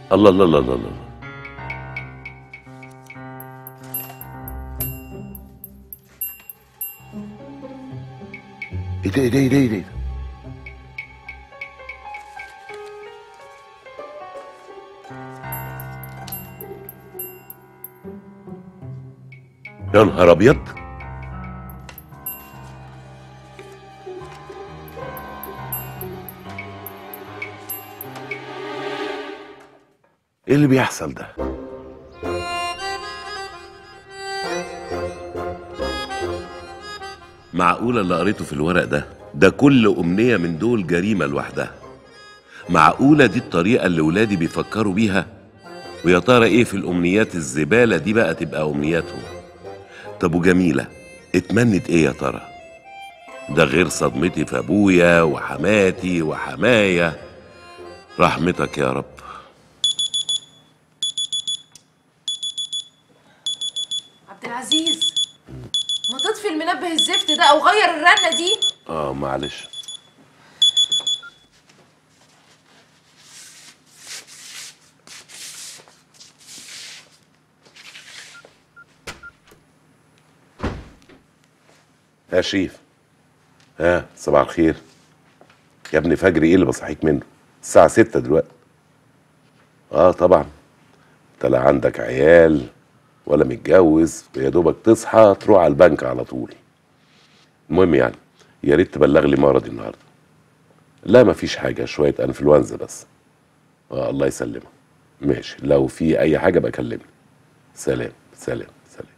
الله الله الله الله الله ايه ده ايه ده ايه ده ايه ده يا نهار ابيض ايه اللي بيحصل ده معقولة اللي قريته في الورق ده ده كل أمنية من دول جريمة لوحدها معقولة دي الطريقة اللي ولادي بيفكروا بيها ويا ترى ايه في الأمنيات الزبالة دي بقى تبقى أمنياتهم طب وجميلة اتمنت ايه يا ترى ده غير صدمتي في أبويا وحماتي وحمايا رحمتك يا رب عبد العزيز ما تطفي المنبه الزفت ده او غير الرنه دي اه معلش يا شريف ها صباح الخير يا ابني فجر ايه اللي بصحيك منه الساعة ستة دلوقتي اه طبعا انت لا عندك عيال ولا متجوز ويا دوبك تصحى تروح على البنك على طول المهم يعني يا ريت تبلغ لي مرضي النهارده لا مفيش حاجه شويه انفلونزا بس اه الله يسلمك ماشي لو في اي حاجه بقى كلمني سلام سلام سلام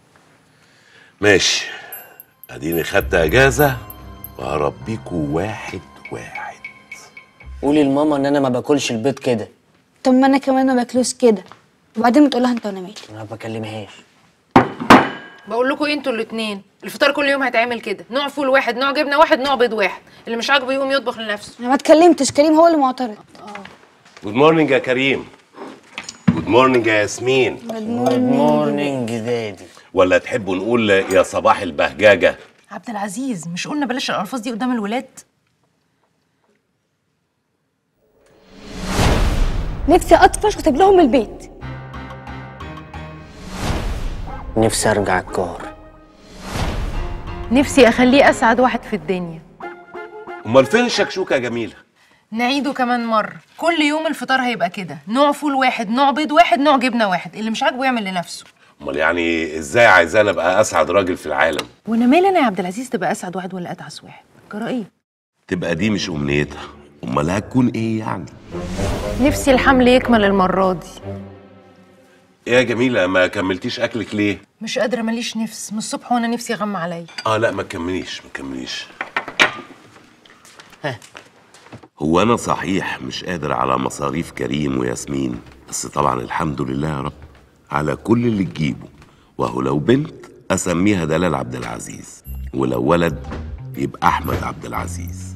ماشي اديني خدت اجازه وهربيكوا واحد واحد قولي لماما ان انا ما باكلش البيض كده طب ما انا كمان ما باكلوش كده وبعدين بتقول لها انت وانا مالي انا ما بكلمهاش بقول لكم إيه انتوا الاتنين الفطار كل يوم هيتعمل كده نوع فول واحد نوع جبنه واحد نوع بيض واحد اللي مش عاجبه يقوم يطبخ لنفسه انا ما اتكلمتش كريم هو اللي معترض جود مورنينج يا كريم جود مورنينج يا ياسمين جود مورنينج دادي ولا تحبوا نقول يا صباح البهجاجه عبد العزيز مش قلنا بلاش الالفاظ دي قدام الولاد نفسي اطفش واسيب لهم البيت نفسي ارجع الكار نفسي اخليه اسعد واحد في الدنيا امال فين الشكشوكه يا جميله نعيده كمان مرة كل يوم الفطار هيبقى كده نوع فول واحد نوع بيض واحد نوع جبنة واحد اللي مش عاجبه يعمل لنفسه امال يعني ازاي عايزاني ابقى اسعد راجل في العالم وانا مالي انا يا عبد العزيز تبقى اسعد واحد ولا اتعس واحد جرى ايه تبقى دي مش امنيتها امال هتكون ايه يعني نفسي الحمل يكمل المرة دي ايه يا جميله ما كملتيش اكلك ليه مش قادرة ماليش نفس من الصبح وانا نفسي اغمى عليا اه لا ما تكمليش ما تكمليش هو انا صحيح مش قادر على مصاريف كريم وياسمين بس طبعا الحمد لله يا رب على كل اللي تجيبه وهو لو بنت اسميها دلال عبد العزيز ولو ولد يبقى احمد عبد العزيز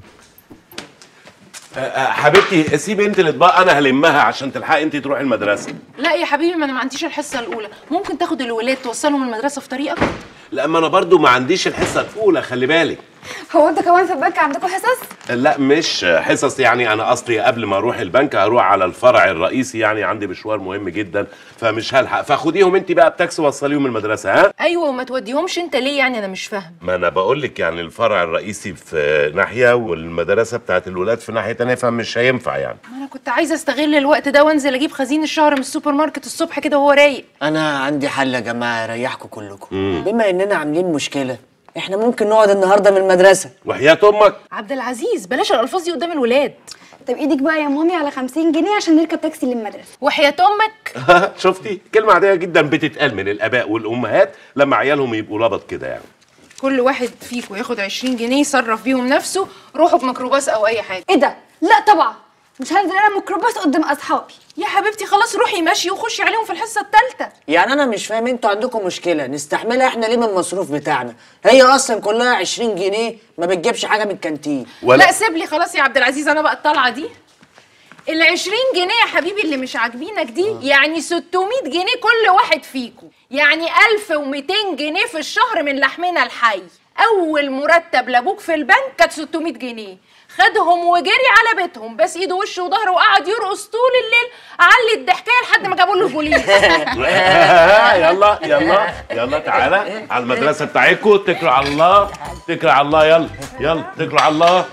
حبيبتي سيبي انت الاطباق انا هلمها عشان تلحقي انت تروحي المدرسه لا يا حبيبي ما انا ما عنديش الحصة الأولى ممكن تاخد الولاد توصلهم المدرسة في طريقك لا ما انا برضو ما عنديش الحصه الاولى خلي بالك هو انت كمان في البنك عندكم حصص لا مش حصص يعني انا اصلي قبل ما اروح البنك هروح على الفرع الرئيسي يعني عندي مشوار مهم جدا فمش هلحق فخديهم انت بقى بتاكسي وصليهم المدرسه ها ايوه وما توديهمش انت ليه يعني انا مش فاهم ما انا بقول لك يعني الفرع الرئيسي في ناحيه والمدرسه بتاعت الولاد في ناحيه تانية فمش هينفع يعني ما انا كنت عايزه استغل الوقت ده وانزل اجيب خزين الشهر من السوبر ماركت الصبح كده وهو رايق انا عندي حل يا جماعه يريحكم كلكم بما اننا عاملين مشكله احنا ممكن نقعد النهارده من المدرسه وحياه امك عبد العزيز بلاش الالفاظ دي قدام الولاد طب ايدك بقى يا مامي على 50 جنيه عشان نركب تاكسي للمدرسه وحياه امك شفتي كلمه عاديه جدا بتتقال من الاباء والامهات لما عيالهم يبقوا لبط كده يعني كل واحد فيكم ياخد 20 جنيه يصرف بيهم نفسه روحوا بميكروباص او اي حاجه ايه ده لا طبعا مش هنزل انا ميكروباص قدام اصحابي يا حبيبتي خلاص روحي ماشي وخشي عليهم في الحصه الثالثه يعني انا مش فاهم انتوا عندكم مشكله نستحملها احنا ليه من المصروف بتاعنا هي اصلا كلها 20 جنيه ما بتجيبش حاجه من الكانتين لا سيب لي خلاص يا عبد العزيز انا بقى الطلعه دي ال 20 جنيه يا حبيبي اللي مش عاجبينك دي يعني 600 جنيه كل واحد فيكم يعني 1200 جنيه في الشهر من لحمنا الحي اول مرتب لابوك في البنك كانت 600 جنيه خدهم وجري على بيتهم بس ايده وشه وظهره وقعد يرقص طول الليل علي الضحكايه لحد ما جابوا له البوليس يلا يلا يلا تعالى على المدرسه بتاعتكم اتكلوا على الله اتكلوا على الله يلا يلا اتكلوا على الله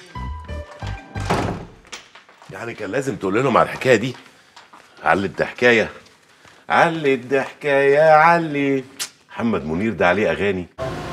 يعني كان لازم تقول لهم على الحكايه دي علي الضحكايه علي الضحكايه علي محمد منير ده عليه اغاني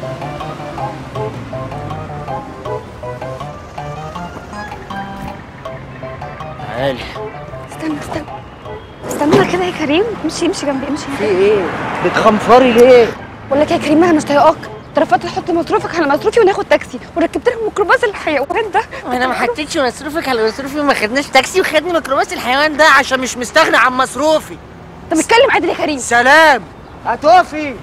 تعالي استنى استنى استنى كده يا كريم امشي امشي جنبي امشي في ايه بتخنفري ليه بقول لك يا كريم انا مش طايقاك اترفضت تحط مصروفك على مصروفي وناخد تاكسي وركبت لك ميكروباص الحيوان ده انا ما حطيتش مصروفك على مصروفي وما خدناش تاكسي وخدني ميكروباص الحيوان ده عشان مش مستغني عن مصروفي انت بتتكلم عادل يا كريم سلام هتقفي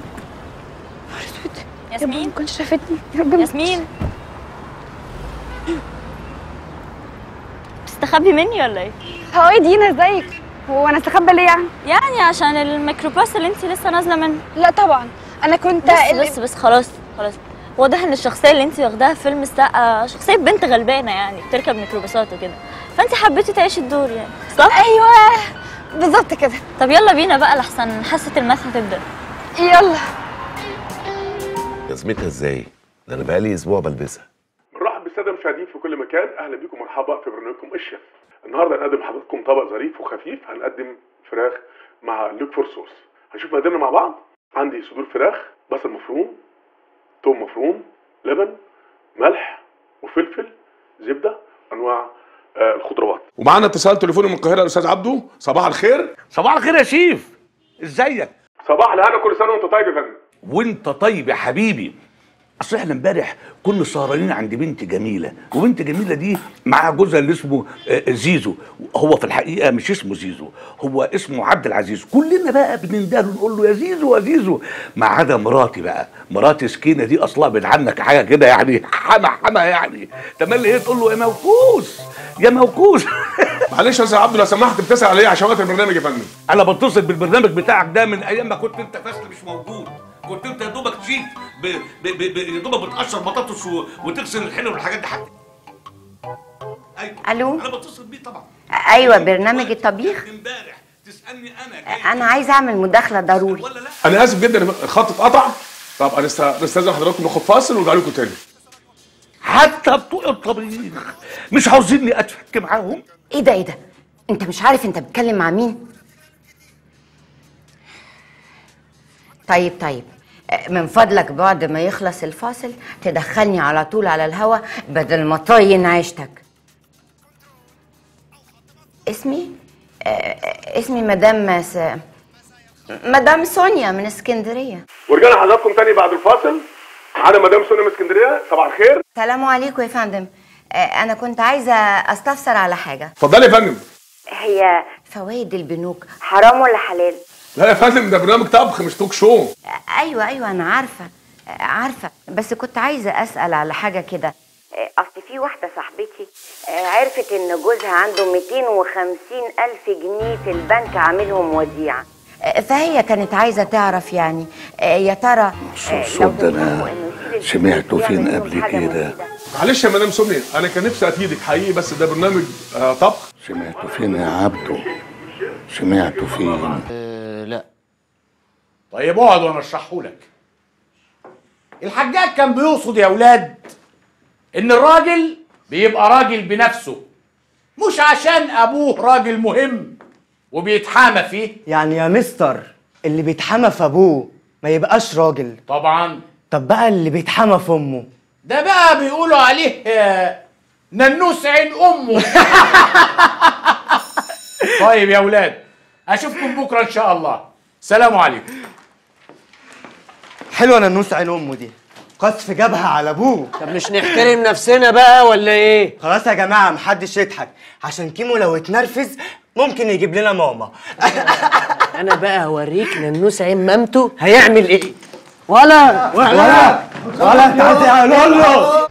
يا رب ما كنتش شافتني يا رب ما- ياسمين بتستخبي مني ولا ايه؟ هو ايه دينا ازيك هو انا استخبى ليه يعني يعني عشان الميكروباص اللي انت لسه نازله منه لا طبعا انا كنت بس بس بس خلاص خلاص واضح ان الشخصيه اللي انت واخداها في فيلم السقا شخصيه بنت غلبانه يعني بتركب ميكروباصات وكده فانت حبيتي تعيشي الدور يعني صح؟ ايوه بالظبط كده طب يلا بينا بقى لحسن حاسه المسح هتبدا يلا لازمتها ازاي ده انا بقالي اسبوع بلبسها بنرحب بالساده المشاهدين في كل مكان اهلا بيكم مرحبا في برنامجكم الشيف النهارده هنقدم لحضراتكم طبق ظريف وخفيف هنقدم فراخ مع لوك فور صوص هنشوف مقاديرنا مع بعض عندي صدور فراخ بصل مفروم توم مفروم لبن ملح وفلفل زبده انواع آه الخضروات ومعانا اتصال تليفوني من القاهره الاستاذ عبده صباح الخير صباح الخير يا شيف ازيك صباح الهنا كل سنه وانت طيب يا فندم وانت طيب يا حبيبي اصل احنا امبارح كنا سهرانين عند بنت جميله وبنت جميله دي معاها جوزها اللي اسمه آه، زيزو هو في الحقيقه مش اسمه زيزو هو اسمه عبد العزيز كلنا بقى بنندهله نقول له يا زيزو يا زيزو ما عدا مراتي بقى مراتي سكينه دي اصلا من عنك حاجه كده يعني حما حما يعني تملي ايه تقول له يا موكوس يا موكوس معلش يا استاذ عبده لو سمحت بتسال على ايه عشان وقت البرنامج يا فندم انا بتصل بالبرنامج بتاعك ده من ايام ما كنت انت فاشل مش موجود كنت انت يا دوبك شيف ب... ب... ب... ب... يا دوبك بتقشر بطاطس و... وتغسل الحلو والحاجات دي حتى ايوه ألو؟ انا بتصل بيه طبعا ايوه برنامج الطبيخ امبارح تسالني انا جاي انا عايزه اعمل مداخله ضروري ولا لا انا اسف جدا الخط اتقطع طب انا است- نستاذن حضراتكم ناخد فاصل ونرجع لكم تاني حتى بتوع الطبيخ مش عاوزيني اتفك معاهم ايه ده ايه ده انت مش عارف انت بتتكلم مع مين طيب طيب آه، من فضلك بعد ما يخلص الفاصل تدخلني على طول على الهوا بدل ما طين عيشتك اسمي آه، آه، اسمي مدام س... مدام سونيا من اسكندريه ورجعنا لحضراتكم تاني بعد الفاصل انا مدام سونيا من اسكندريه صباح الخير السلام عليكم يا فندم آه، انا كنت عايزه استفسر على حاجه اتفضلي يا فندم هي فوائد البنوك حرام ولا حلال لا يا فندم ده برنامج طبخ مش توك شو ايوه ايوه انا عارفه آه، عارفه بس كنت عايزه اسال على حاجه كده آه، اصل في واحده صاحبتي آه، عرفت ان جوزها عنده 250 الف جنيه في البنك عاملهم وديعه آه، فهي كانت عايزه تعرف يعني آه، يا ترى آه، الصوت لو ده أنا تنصحوا إنه يشيل الفلوس سمعته دي فين يعمل قبل بيهم حاجة كده؟ مفيدة. معلش يا مدام سونيا انا كان نفسي افيدك حقيقي بس ده برنامج آه طبخ سمعته فين يا عبده سمعته فين لا طيب اقعد وانا اشرحه لك الحجاج كان بيقصد يا ولاد ان الراجل بيبقى راجل بنفسه مش عشان ابوه راجل مهم وبيتحامى فيه يعني يا مستر اللي بيتحمى في ابوه ما يبقاش راجل طبعا طب بقى اللي بيتحمى في امه ده بقى بيقولوا عليه آه، ننوس عين امه طيب يا ولاد اشوفكم بكره ان شاء الله سلام عليكم حلوه ننوس عين امه دي قذف جبهه على ابوه طب مش نحترم نفسنا بقى ولا ايه خلاص يا جماعه محدش يضحك عشان كيمو لو اتنرفز ممكن يجيب لنا ماما انا بقى هوريك ننوس عين مامته هيعمل ايه ولا ولا ولا انت عايز ايه قول له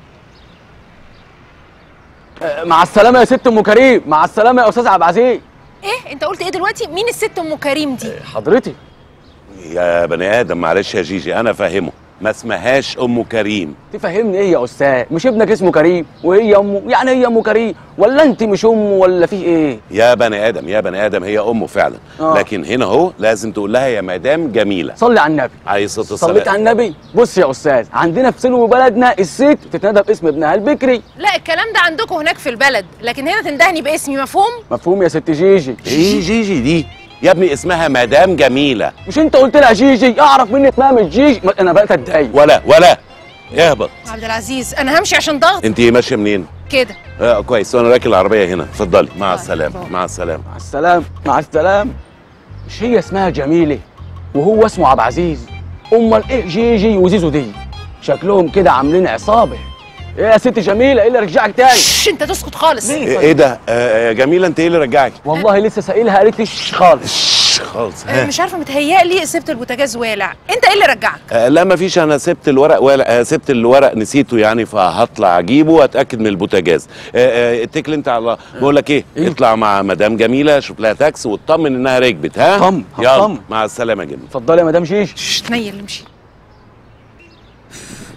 مع السلامة يا ست أم كريم مع السلامة يا أستاذ عبد العزيز ايه انت قلت ايه دلوقتي مين الست ام كريم دي حضرتي يا بني ادم معلش يا جيجي انا فاهمه ما اسمهاش ام كريم تفهمني ايه يا استاذ مش ابنك اسمه كريم وهي امه يعني هي ام كريم ولا انت مش امه ولا في ايه يا بني ادم يا بني ادم هي امه فعلا آه. لكن هنا اهو لازم تقول لها يا مدام جميله صلي على النبي عليه الصلاه صليت على والسلام النبي بص يا استاذ عندنا في سلو بلدنا الست تتنادى باسم ابنها البكري لا الكلام ده عندكم هناك في البلد لكن هنا تندهني باسمي مفهوم مفهوم يا ست جيجي ايه جيجي دي يا ابني اسمها مدام جميله مش انت قلت لها جيجي اعرف مني اسمها مش جيجي ما انا بقيت اتضايق ولا ولا اهبط عبد العزيز انا همشي عشان ضغط انت ماشيه منين كده آه كويس وانا راكب العربيه هنا اتفضلي مع السلامه مع السلامه مع السلام مع السلام مش هي اسمها جميله وهو اسمه عبد العزيز امال ايه جيجي وزيزو دي شكلهم كده عاملين عصابه ايه يا ست جميله ايه اللي رجعك تاني شش انت تسكت خالص ايه إيه ده آه يا جميله انت ايه اللي رجعك والله لسه سائلها قالت لي شش خالص شش خالص أنا ها. مش عارفه متهيألي سبت البوتاجاز والع انت ايه اللي رجعك آه لا ما فيش انا سبت الورق ولا آه سبت الورق نسيته يعني فهطلع اجيبه واتاكد من البوتاجاز آه آه اتكل انت على الله بقول لك ايه اطلع مع مدام جميله شوف لها تاكس واطمن انها ركبت ها طم، يلا هطمن. مع السلامه يا جميله اتفضلي يا مدام جيجي شش تنيل امشي